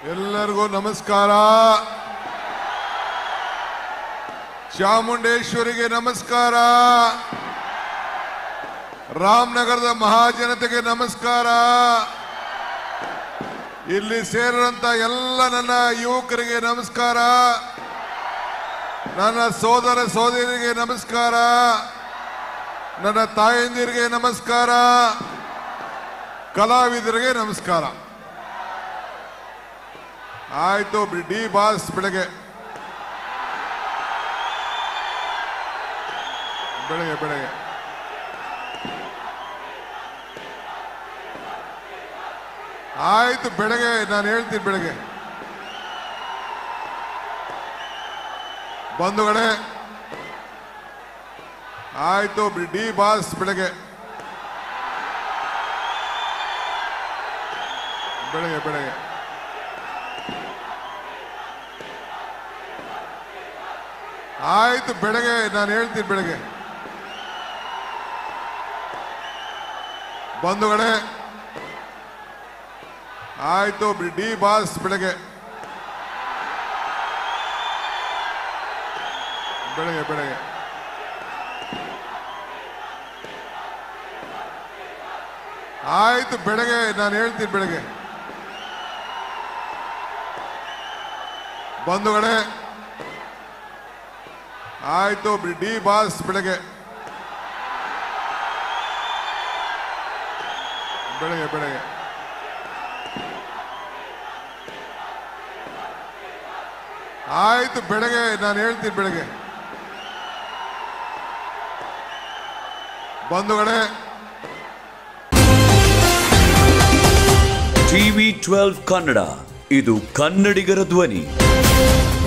ಎಲ್ಲರಿಗೂ ನಮಸ್ಕಾರ ಚಾಮುಂಡೇಶ್ವರಿಗೆ ನಮಸ್ಕಾರ ರಾಮನಗರದ ಮಹಾಜನತೆಗೆ ನಮಸ್ಕಾರ ಇಲ್ಲಿ ಸೇರಿದಂತ ಎಲ್ಲ ನನ್ನ ಯುವಕರಿಗೆ ನಮಸ್ಕಾರ ನನ್ನ ಸೋದರ ಸೋದರಿಗೆ ನಮಸ್ಕಾರ ನನ್ನ ತಾಯಂದಿರಿಗೆ ನಮಸ್ಕಾರ ಕಲಾವಿದರಿಗೆ ನಮಸ್ಕಾರ ಆಯ್ತು ಡಿ ಬಾಸ್ ಬೆಳಗ್ಗೆ ಬೆಳಗ್ಗೆ ಬೆಳಗ್ಗೆ ಆಯ್ತು ಬೆಳಗ್ಗೆ ನಾನು ಹೇಳ್ತೀನಿ ಬೆಳಗ್ಗೆ ಬಂಧುಗಳೇ ಆಯ್ತು ಡಿ ಬಾಸ್ ಬೆಳಗ್ಗೆ ಬೆಳಗ್ಗೆ ಬೆಳಗ್ಗೆ ಆಯ್ತು ಬೆಳಗ್ಗೆ ನಾನು ಹೇಳ್ತೀನಿ ಬೆಳಗ್ಗೆ ಬಂಧುಗಳೇ ಆಯ್ತು ಡಿ ಬಾಸ್ ಬೆಳಗ್ಗೆ ಬೆಳಗ್ಗೆ ಬೆಳಗ್ಗೆ ಆಯ್ತು ಬೆಳಗ್ಗೆ ನಾನು ಹೇಳ್ತೀನಿ ಬೆಳಗ್ಗೆ ಬಂಧುಗಳೇ ಆಯ್ತು ಡಿ ಬಾಸ್ ಬೆಳಗ್ಗೆ ಬೆಳಗ್ಗೆ ಬೆಳಗ್ಗೆ ಆಯ್ತು ಬೆಳಗ್ಗೆ ನಾನು ಹೇಳ್ತೀನಿ ಬೆಳಗ್ಗೆ ಬಂಧುಗಳೇ ಟಿವಿ ಟ್ವೆಲ್ವ್ ಕನ್ನಡ ಇದು ಕನ್ನಡಿಗರ ಧ್ವನಿ